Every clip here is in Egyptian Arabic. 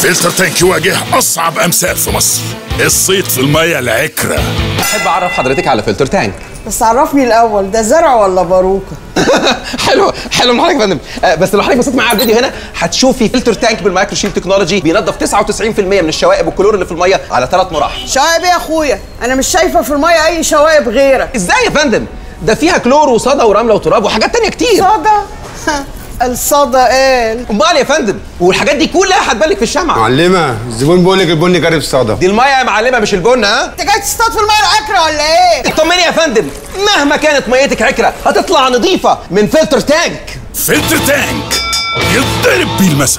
فلتر تانك يواجه اصعب امثال في مصر الصيد في الميه العكره احب اعرف حضرتك على فلتر تانك بس عرفني الاول ده زرع ولا باروكه حلو حلو من حضرتك يا فندم آه، بس لو حضرتك بصيت معايا على الفيديو هنا هتشوفي فلتر تانك بالمايكرو شيل تكنولوجي بينظف 99% من الشوائب والكلور اللي في الميه على ثلاث مراحل شوايب ايه يا اخويا انا مش شايفه في الميه اي شوايب غيرك ازاي يا فندم ده فيها كلور وصدى ورمله وتراب وحاجات تانية كتير صدى الصدى قال امال يا فندم والحاجات دي كلها هتبان في الشمعة معلمة الزبون بيقول لك البن جاري في صدى دي الميه يا معلمه مش البن ها انت جاي تصطاد في الميه العكره ولا ايه اطمني يا فندم مهما كانت ميتك عكره هتطلع نظيفه من فلتر تانك فلتر تانك يضرب بيه المثل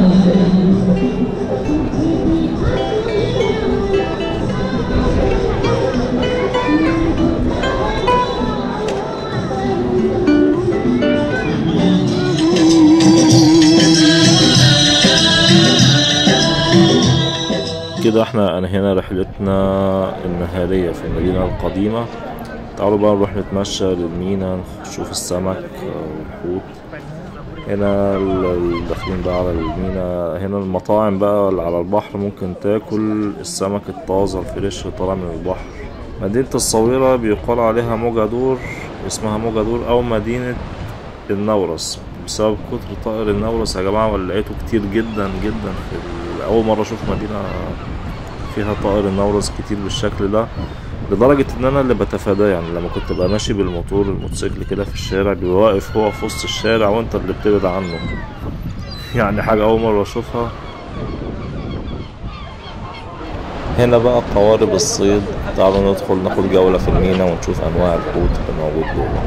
كده احنا انهينا رحلتنا النهارية في المدينة القديمة تعالوا بقى نروح نتمشى للمينا نشوف السمك والحوت هنا ال- ال- داخلين بقى على المينا هنا المطاعم بقى اللي على البحر ممكن تاكل السمك الطازة الفريش اللي طالع من البحر مدينة الصويرة بيقال عليها موجادور اسمها موجادور أو مدينة النورس بسبب كتر طائر النورس يا جماعة ولا لقيته كتير جدا جدا في ال- أول مرة أشوف مدينة فيها طائر النورس كتير بالشكل ده لدرجة إن أنا اللي بتفاداه يعني لما كنت ببقى ماشي بالموتور الموتوسيكل كده في الشارع بيبقى واقف هو في وسط الشارع وأنت اللي بتبعد عنه يعني حاجة أول مرة أشوفها هنا بقى قوارب الصيد تعالوا ندخل ناخد جولة في المينا ونشوف أنواع الحوت اللي موجود جوه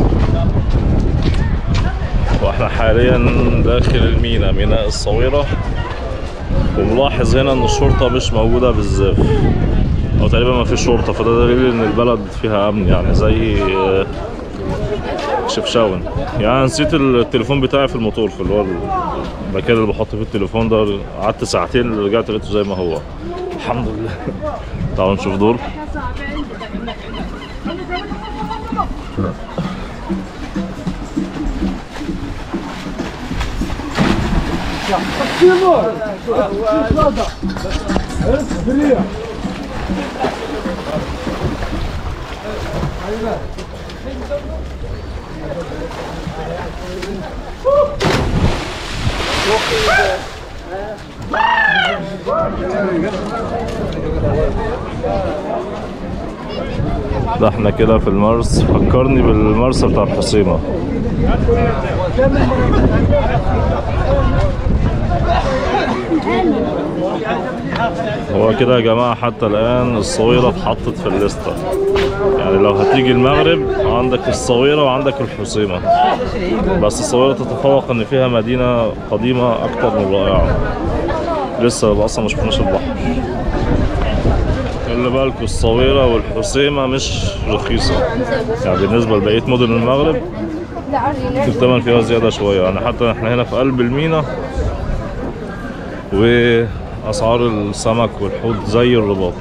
واحنا حاليا داخل المينا ميناء الصويرة وملاحظ هنا ان الشرطة مش موجودة بالزاف او تقريبا ما فيش شرطة فده دليل ان البلد فيها امن يعني زي آه، شفشاون يعني نسيت التليفون بتاعي في الموتور في اللي هو المكان اللي بحط فيه التليفون ده قعدت ساعتين رجعت لقيته زي ما هو الحمد لله تعالوا نشوف دول ده احنا كده في المرس فكرني بالمرسى بتاع الحصيمة هو كده يا جماعة حتى الآن الصويرة اتحطت في الليستة يعني لو هتيجي المغرب عندك الصويرة وعندك الحصيمة بس الصويرة تتفوق إن فيها مدينة قديمة أكتر من رائعة لسه أصلا ما شفناش البحر خلي بالكوا الصويرة والحسيمة مش رخيصة يعني بالنسبة لبقية مدن المغرب الثمن فيها زيادة شوية يعني حتى احنا هنا في قلب المينا وأسعار السمك والحوت زي الرباط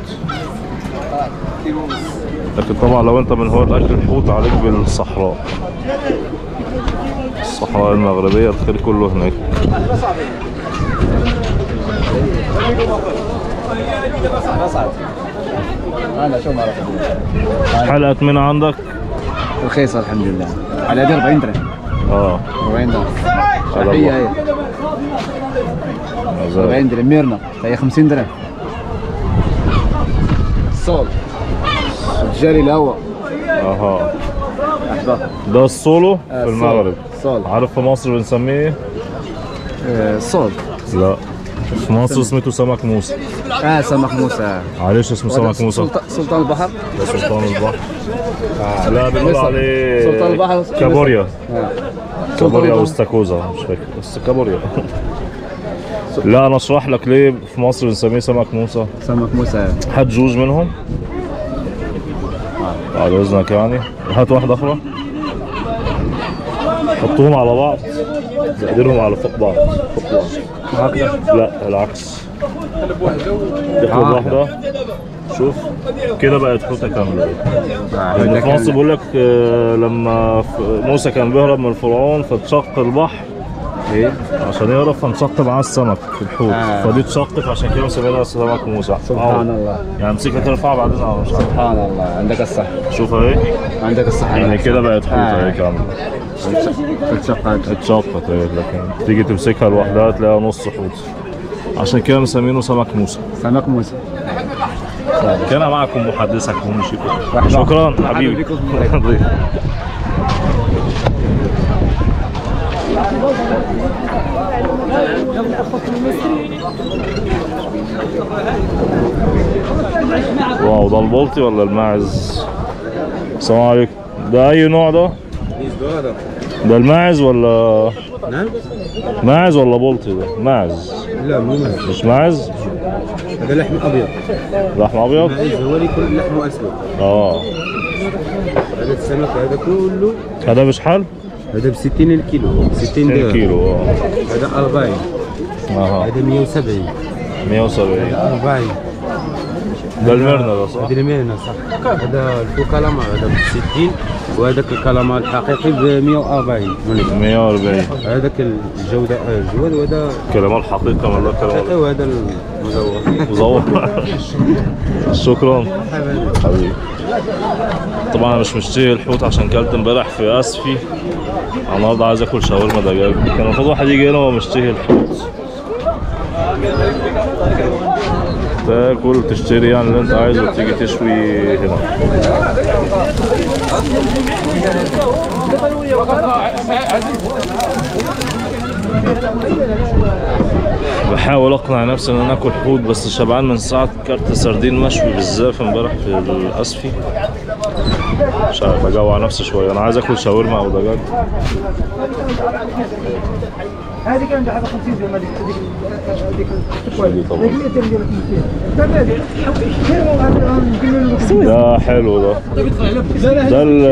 لكن طبعا لو انت من هواة أكل الحوت عليك بالصحراء الصحراء المغربية الخير كله هناك حلقة من عندك رخيصة الحمد لله على دي 40 درهم اه 40 درهم على هي الله. هي عزاز. 40 درهم ميرنا هي 50 درهم الصول الجري الهواء اها احبه ده السولو آه، في المغرب الصول عارف في مصر بنسميه ايه؟ آه، الصول لا في مصر اسمته سمك موسى اه سمك موسى عارف اسمه سمك موسى سلطان- سلطان البحر ده سلطان البحر لا بنقول مصر. عليه سلطان البحر كابوريا آه. كابوريا او البحر. استاكوزا مش فاكر بس كابوريا لا انا اشرح لك ليه في مصر بنسميه سمك موسى سمك موسى هات جوز منهم بعد اذنك يعني هات واحدة اخرى حطوهم على بعض زقدرهم على فوق بعض فوق بعض هكذا لا العكس تاخد واحدة شوف كده بقت حوتة كاملة لأن في مصر بيقول لك آه، لما ف- موسى كان بيهرب من فرعون فاتشق البحر ايه عشان يعرف هنشط معاه السمك في الحوض آه. فدي اتشقت عشان كده مسمينها سمك موسى سبحان أو- الله يعني امسكها ترفعها بعدين اه مش عارف سبحان الله عندك الصح شوف اهي عندك الصح يعني كده بقت حوت آه. اهي كامله اتشقت اتشقت اهي لكن تيجي تمسكها لوحدها تلاقيها نص حوت عشان كده مسمينه سمك موسى سمك موسى كان معكم محدثكم مشيكم مرحبا. شكرا مرحبا حبيبي بكم. واو ده البلطي ولا الماعز السلام عليكم ده اي نوع ده ده الماعز ولا نعم ماعز ولا بلطي ده ماعز لا مو ماعز مش ماعز هذا لحم ابيض لحم ابيض ماعز هو اللي يكون لحمه اسود اه هذا السمك هذا كله هذا مش حل هذا ب 60 الكيلو 60 2 درهم كيلو اه هذا 40 اها هذا 170 170 40 ده المرنة ده صح؟ هذه الميرنا صح هذا الفو كالامار هذا ب 60 وهذاك الكالامار الحقيقي ب 140 هناك 140 هذاك الجودة آه، الجواد وهذا كلام الحقيقة ولا حقيقي كلام وهذا المزور مزور شكرا حبيبي طبعا انا مش مشتري الحوت عشان كلت امبارح في اسفي أنا النهارده عايز اكل شاورما دجاج كان المفروض واحد يجي هنا وهو مشتري الحوت تاكل تشتري يعني اللي انت عايزه وتيجي تشوي هنا بحاول اقنع نفسي ان انا اكل حوت بس شبعان من ساعه كارت سردين مشوي بالزاف امبارح في الاسفي مش عارف اجوع نفسي شويه انا عايز اكل شاورما او دجاج هذه كانت على 50 درهم هذيك هذيك دي طبعا 100 درهم هذيك ده حلو ده ده ال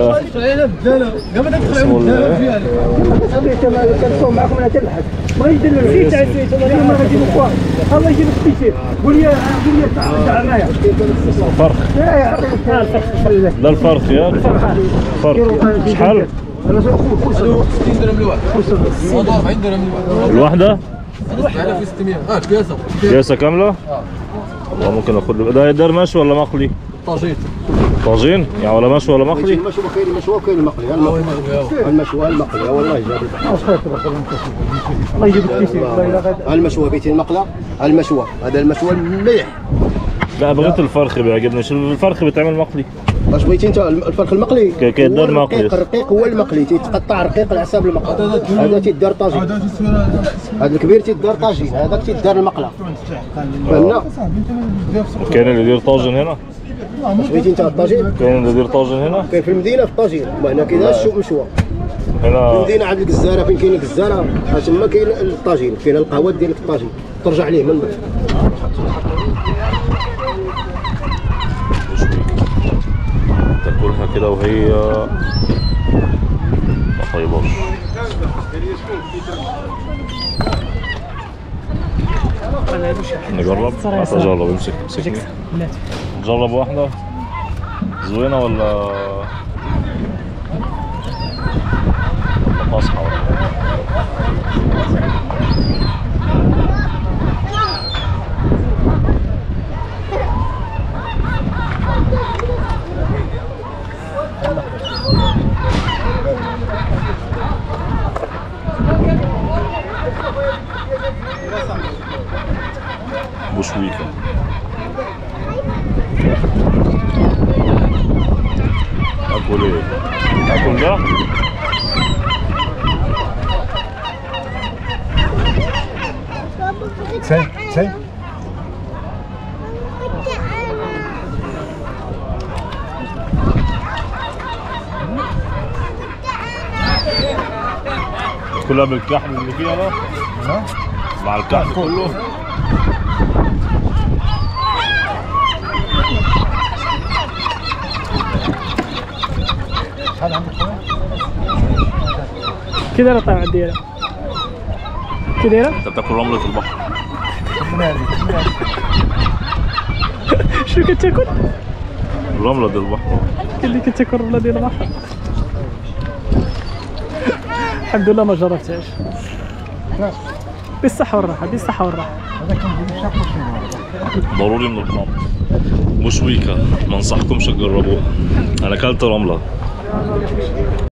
اسمه ال- معكم انا تلحق ما يدل في تعسيت ما غادي نخوان الله يجيب التيشير قول لي قول لي تعال معايا فرخ لا يا ده الفرخ يا فرخ شحال انا اخوك 60 درهم الواحد الواحدة؟ كياسة كاملة؟ والله ممكن اخد لي- ده ده مشوي ولا مقلي؟ طاجين طاجين؟ يعني ولا مشوي ولا مقلي؟ المشوى كاين المشوى وكاين المقلي المشوى المقلي والله جاب الله يجيب التيشير والله الا غادي المشوى بيتي المقلى المشوى هذا المشوى مليح لا بغيت الفرخ بيعجبني شو الفرخ بيتعمل مقلي واش بغيتي انت الفرخ المقلي كي- كيدار هو مقلي. الرقيق الرقيق هو المقلي تيتقطع رقيق على حساب المقلى هذا تيدار طاجين هذا الكبير تيدار طاجين هذاك تيدار المقلى فهمنا كاين اللي يدير طاجن هنا؟ واش بغيتي انت الطاجين كاين اللي يدير طاجن هنا؟ كاين في المدينه في الطاجين وهنا كاين السوق مشوى في هنا المدينه عند الجزاره فين كاين الجزاره ها تما كاين الطاجين كاين القهوه ديال الطاجين ترجع ليه من بعد تاكلها كده وهي ما طيباش نجرب نجرب امسك امسك نجرب واحدة زوينة ولا ولا قاصحة ولا بوشويكا اكل ايه؟ اكل ده؟ سي سي كلها بالكحل اللي فيها ده؟ مع الكحل كله؟ كي دايره الطعم ديالها كي دايره انت بتاكل رملة البحر شنو كتاكل الرملة دي البحر قال لي كتاكل ولا ديال البحر الحمد لله ما جربتهاش بالصحة والراحة بالصحة والراحة ضروري من الطعم مش ويكا ما انصحكمش تجربوها انا اكلت رمله